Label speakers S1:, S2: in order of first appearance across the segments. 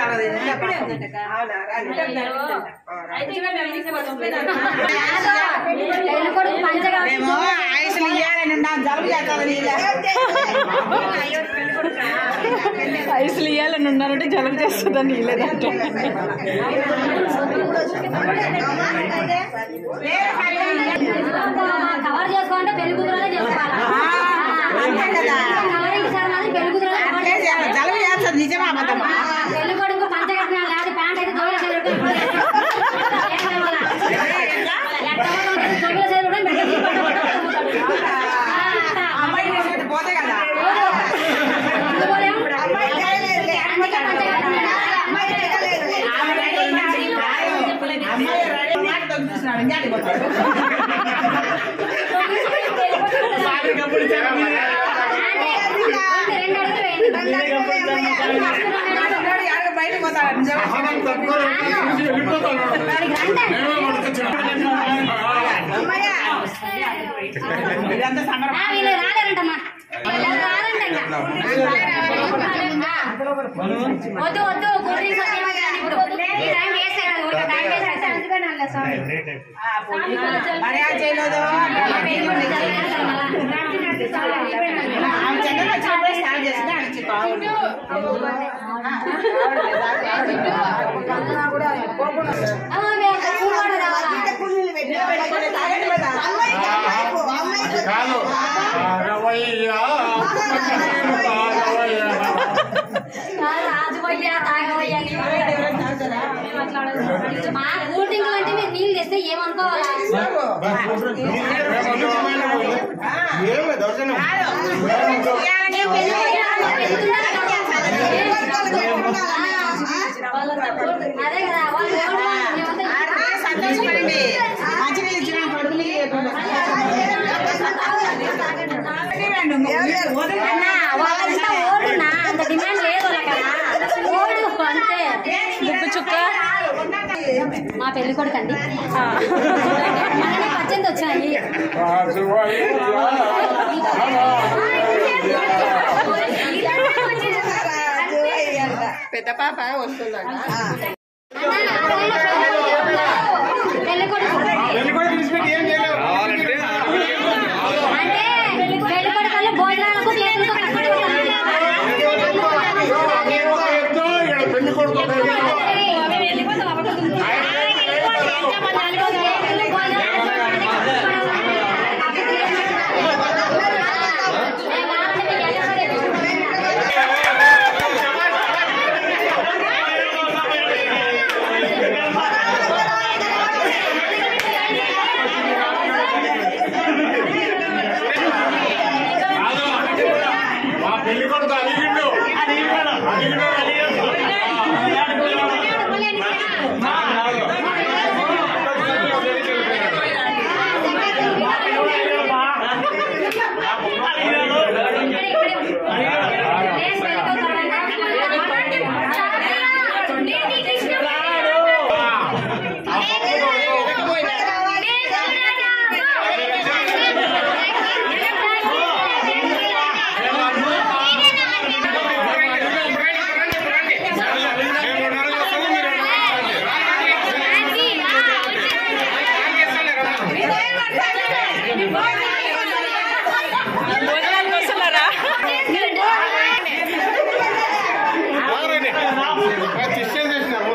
S1: పెళ్లి కొడుకు పంచగా
S2: మేము ఆయుష్లు ఇయ్యాలని ఉన్నాం జలుబు చేస్తుంది
S3: ఐసులు ఇయ్యాలని ఉన్నారంటే జలుబు చేస్తుందని ఇలేదంట
S1: కవర్ చేసుకోవాలంటే పెళ్లి కూతురులే చేసుకోవాలి
S2: అంతే కదా
S1: కవరింగ్ సార్ మాది పెళ్లి కూతురులే cover
S2: అట్లే చేయాలి.
S1: చేసుకోవాలి.
S2: జలుబు చేస్తుంది నిజమా అబద్ధమా
S1: పెళ్లి కొడుకు పంచ కట్టిన లేదా ప్యాంట్ అయితే జోబుల సైడ్ పెట్టుకొని జోబుల సైడ్ కూడా మెడకి పట్టు పట్టు పట్టుకుంటాడు. ఆ,
S2: అమ్మాయి చేసేది పోతే కదా
S1: అందువల్ల అందుకే పంచ కట్టిన
S2: అమ్మాయి రెడీ మాట తగ్గిస్తున్నాడు ఇంటికి పోతాడు
S1: రెండు అడుగులు వేయండి.
S2: ఎవరు బయటకు పోతాడు అమ్మాయ్యా ఇదంతా సంబరం
S1: ఆ, వీళ్ళు రాలేరంటమ్మా వీళ్ళు రారంట ఇంకా. వద్దు వద్దు కూల్ డ్రింక్స్ వద్దు ఏమీ కానీ ఇప్పుడు ఈ టైం వేస్ట్ అయ్యాలి ఊరికే టైం వేస్ట్ అయితే అందుకని అనలే స్వామి
S2: మర్యాద చేయలేదు ఆమె చెన్నై వచ్చినప్పుడే స్టార్ట్ చేసింది ఆయన వచ్చి బాగుంది
S1: ఆ, మేము కూల్ వాటర్ రావాలా?
S4: కాదు రవయ్య రవయ్య
S1: ఆ, రాజువయ్యా, తాగవయ్యా, నీవు మాట్లాడదు. మా కూల్ డ్రింక్ అంటే మీరు నీళ్ళు తెస్తే ఏమనుకోవాలా
S4: ఏమే దర్శనం
S1: నేను పెళ్లి పోయినా, పెళ్తుందా అదే కదా వాళ్ళు ఏమనుకోవాలి? మేమంతా
S2: సంతోషపడండి మంచినీళ్ళు ఇచ్చిన కొడుకుని
S1: అన్నా, వాళ్ళంతా ఓడునా అంత డిమాండ్ లేదు వాళ్ళకి ఓడు అంతే
S3: ఉప్పు చుక్క
S1: మా పెళ్లి కొడుకు అండి మననే పద్దెనిమిది వచ్చాయి
S2: పెద్ద పాప వస్తుందంట
S1: పెళ్లి కొడుకు
S4: పెళ్లి కూడా తీసుకెళ్ళి ఏం చేయలేవు
S1: అంటే పెళ్లి కొడుకు భోజనాలకు చేతులతో కట్టుకుంటారు
S4: పెళ్లి కొడుకు ఆ పెళ్లి కొడుకు అడిగిండు అడిగిండు
S3: భోజనానికి వస్తున్నారా
S4: చేసినాము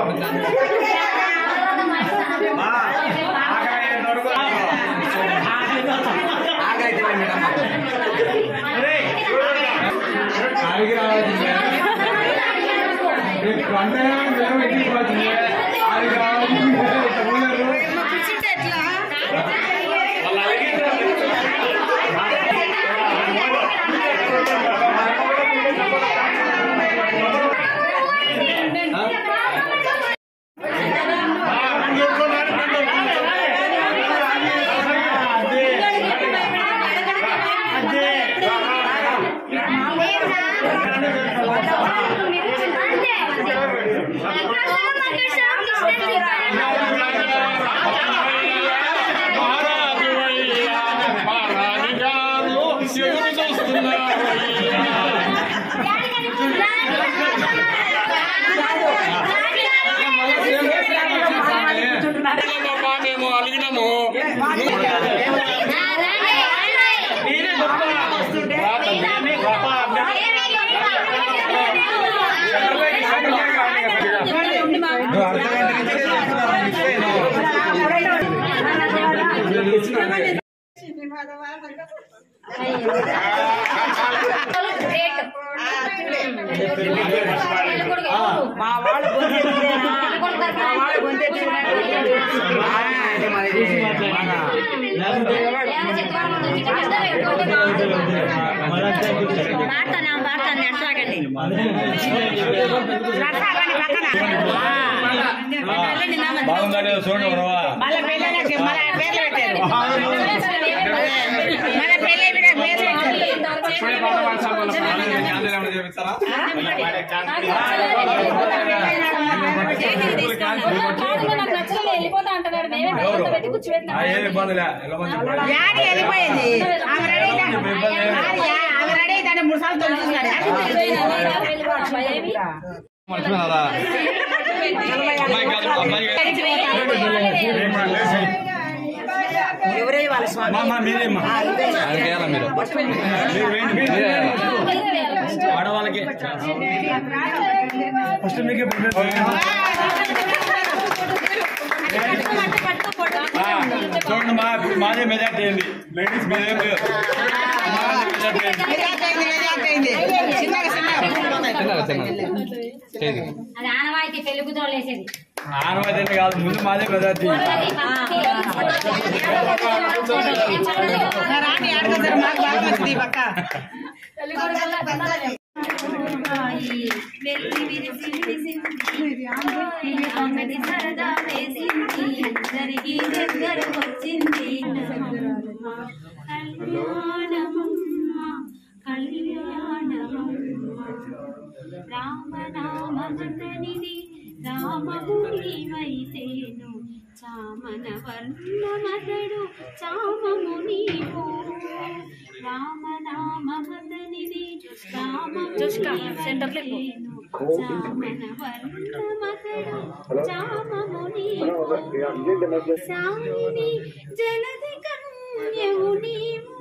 S4: ఆడికి రావాల్సిందే రేపు అంటే మేము ఇంటికి పోతుంది ఆడికి రావాల్సిందే తమ్ముళ్ళు వాళ్ళు అడిగిండ్రు.
S1: అంతే గ్రేట్
S2: మా వాళ్ళు గొంతెత్తితేనా? మా వాళ్ళు గొంతెత్తితేనా?
S1: మాడతాను మాడతాను ఎట్లాగండి
S2: నడసాగండి పక్కన.
S4: బాగుందా లేదా చూడండి బ్రవా
S2: మళ్ళా పెళ్ళిళ్ళకి మన పేర్లు పెట్టారు మన పెళ్ళి బిడ్డ పేర్లు పెట్టారు
S1: వెళ్ళిపోతా అంటున్నాడు మేమే బెల్లం పెట్టి కూర్చోబెట్టినాం
S4: ఏమి ఇబ్బందిలే వెళ్ళమంది
S2: యాడి వెళ్ళిపోయింది ఆమె రెడీ అయితే- ఆడియా, ఆమె రెడీ అయితే మూడు సార్లు తొలి చూసినాడు
S4: మర్చిపోయినారా అమ్మాయి కాదు అబ్బాయి
S2: ఎవరే వాళ్ళ స్వామి
S4: అమ్మ మీరేమ్మా అది వేయాలా మీరు మీరు వేయండి మీరే వేయాలా. ఆడవాళ్ళకి ఫస్ట్ మీకే చూడండి మా మాదే మెజార్టీ అయింది లేడీస్ మీదేం లేదు మాదే మెజార్టీ అయింది
S2: మెజార్టీ అయింది, మెజార్టీ అయింది. చిన్నగా చిన్నగా
S1: అది ఆనవాయితీ పెళ్లి కూతురు వేసేది
S4: ఆనవాయితీ కాదు ముందు మాదే మెజార్టీ
S2: రాని ఆడుకుంటారు మాకు బాగా మంచిది ఈ పక్క
S1: అమ్మది సరదా వేసింది అందరికీ దగ్గర వచ్చింది కళ్యాణమమ్మ కళ్యాణమమ్మ రామనామనిది రామముని వైతేను చామన వర్ణమతడు చామముని రామనామనిది రామముని వైతేను చామన వర్ణమతడు చామముని సాయిని జలది కన్యము నీవు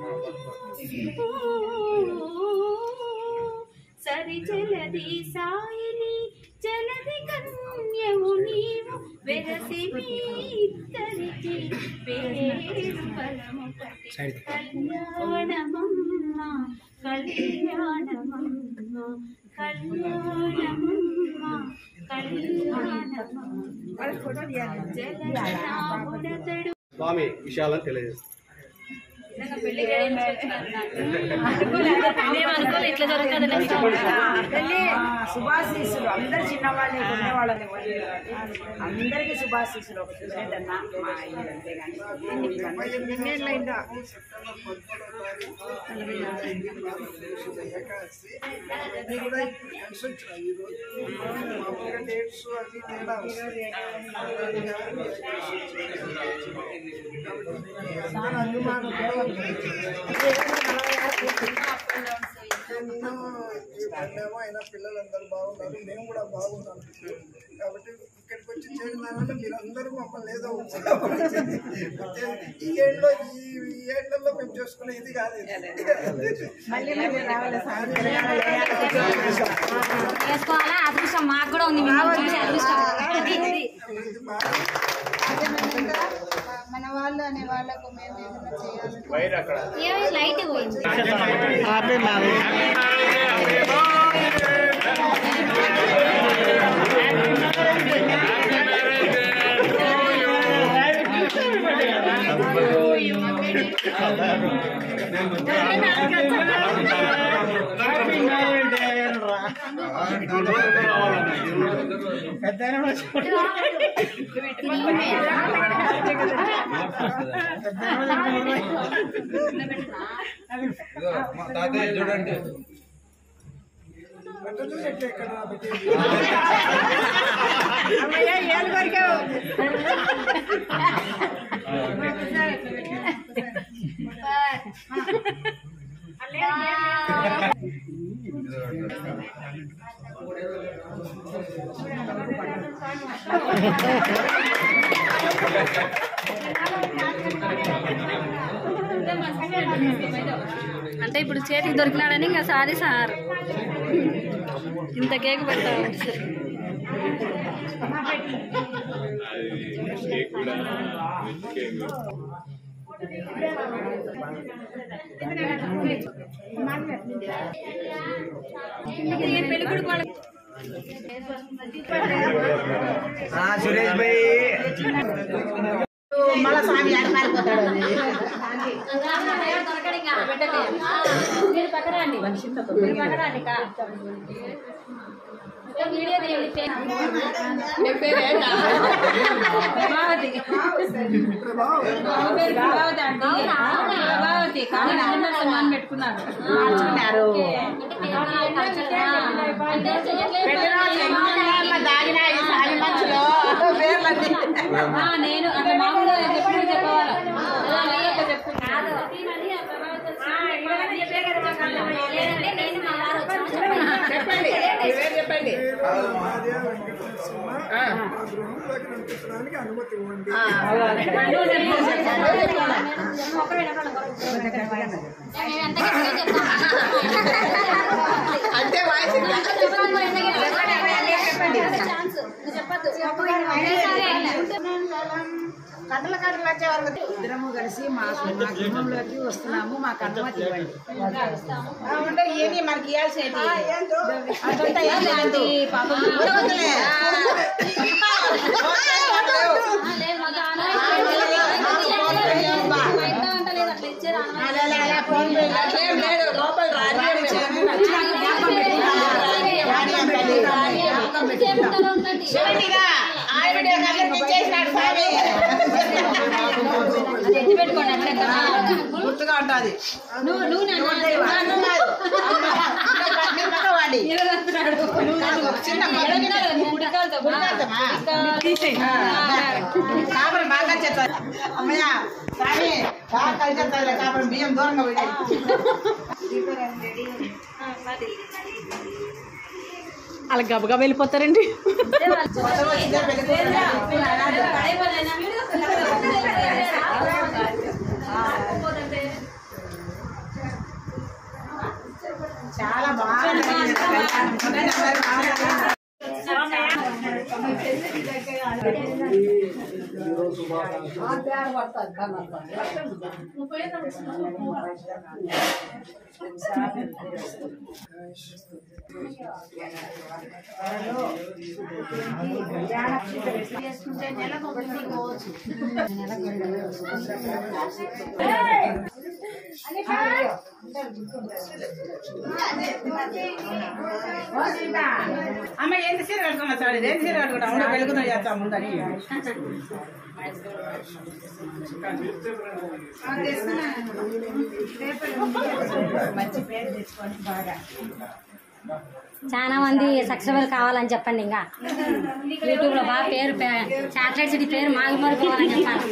S1: సరి జలది సాయిని జలది కన్యము నీవు వెరసి మీ ఇద్దరికి పేరు పరము కళ్యాణమమ్మ కళ్యాణమమ్మ కళ్యాణమమ్మ కళ్యాణమమ్మ జలరాముడతడు
S5: స్వామి విషయాలను తెలియజేస్తాం
S1: ఇట్లా జరుగుతుంది
S2: శుభాశీస్సులు అందరు చిన్నవాళ్ళే కొనేవాళ్ళని అందరికీ శుభాశీస్సులు ఒక చూసేదన్నా మా ఇల్లు అంతేగాని ఎన్నేళ్ళైందా
S6: ఏమో అయినా పిల్లలందరూ బాగున్నారు మేము కూడా బాగున్నాం కాబట్టి ఇక్కడికి వచ్చి చేరినారంటే మీరందరూ మమ్మల్ని ఏదో ఉత్సాహపరిచింది. ఈ ఏళ్ళలో ఈ ఈ ఏళ్లలో మేము చేసుకునే ఇది కాదు ఇది.
S1: చేసుకోవాలా అదృష్టం మాకు కూడా ఉంది మిమ్మల్ని చూసి అదృష్టం అది ఇది.
S7: మన వాళ్ళు అనే వాళ్ళకు మేము ఏమైనా చేయాలి
S1: ఏమైంది లైట్ పోయింది
S4: తాతయ్య చూడండి
S1: అంటే ఇప్పుడు చేతికి దొరికినాడని ఇంకా సారీ సార్ ఇంత కేక్ పెడతాం పెళ్లి కొడుకు వాళ్ళ
S8: సురేష్ భాయ్
S7: మళ్ళా స్వామి ఆడ మారిపోతాడు అది
S1: దొరకడు ఇంకా. మీరు పక్కన రండి. మీరు పక్కన రండి అక్క. ఇంకా వీడియో తీయండి పేరు. మీ పేరు ఏంటా? ప్రభావతి.
S2: నా పేరు ప్రభావతి ఆంటీ
S1: అవునా?
S2: ప్రభావతి కానీ నాన్న సమాన్ పెట్టుకున్నాను
S7: మార్చుకున్నారు
S1: అంటే పేరు నాకు నచ్చలేదా? అంటే చేయట్లేదు.
S7: దాగిన ఈ స్వామి మనుషులు పేర్లన్నీ
S2: ఆ, నేను అంటే మామూలుగా ఎప్పుడు చెప్పేవాళ్ళం
S1: కాదు. లేదంటే నేను మా వారు వచ్చాము చెప్పండి.
S7: చెప్పండి
S6: మాదే వెంకటేశ్వర సినిమా మా గృహంలోకి నడిపించడానికి అనుమతి ఇవ్వండి
S1: మేము ఎంత గట్టిగా చెప్తాం.
S7: అంతే వాయిస్ ఇంకా.
S1: చెప్పండి, ఎంత గట్టిగా చెప్పండి. ఛాన్స్. నువ్వు చెప్పొద్దు. సరే.
S7: కథల కథలు వచ్చే వరకు
S2: ఇద్దరము కలిసి మా మా గృహంలోకి వస్తున్నాము మాకు అనుమతి ఇవ్వండి
S7: ఆ, ఉంటే ఇవన్నీ మనకి ఇవ్వాల్సినవి
S2: అదంతా ఏం లేదండి పాపం
S7: వద్దులే.
S1: ఆ, లేదు, మాకు అనుమతి లేదు. మా ఇంట్లో అంట లేదు, అట్లా ఇచ్చారు అనుమతి.
S7: అలా, అలా, అలా, ఫోన్ పే అట్లేం లేదు లోపల రాని
S1: చేపట్టలో ఉండండి.
S7: చూడండిగా ఆవిడ కళ్ళకి ఇచ్చేసినాడు స్వామి
S2: అది ఎత్తి పెట్టుకోండి అక్కడ
S7: గుర్తుగా ఉంటుంది
S2: నువ్వు నువ్వు నన్ను
S7: అన్నం కాదు. మీరు మగవాడి. చిన్న మగ-
S2: కుడికాలతో
S7: ఉడకాల్తమా?
S2: తీసేయి
S7: కాపరి బాగా చేస్తారు అమ్మయ్య స్వామి బాగా కలిసి చేస్తారు కాపరి బియ్యం దూరంగా పోయి
S3: అలా గబగబా వెళ్ళిపోతారండి
S7: చాలా బాగా జరిగింది కళ్యాణం. అమ్మ ఏంటి సీర కట్టుకున్నా సార్ ఏంటి సీర కట్టుకున్నా అవును వెలుగుతా చేస్తాం ముందని మంచి పేరు తెచ్చుకోండి బాగా
S1: చాలా మంది సక్సెస్ఫుల్ కావాలని చెప్పండి ఇంకా యూట్యూబ్ లో బాగా పేరు చాక్లెట్ సిటీ పేరు మాగి మరిపోవాలని చెప్పాలి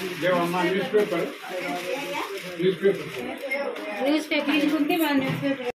S4: Devamma news paper news paper
S1: news paper
S2: ఉంది మన న్యూస్ పేపర్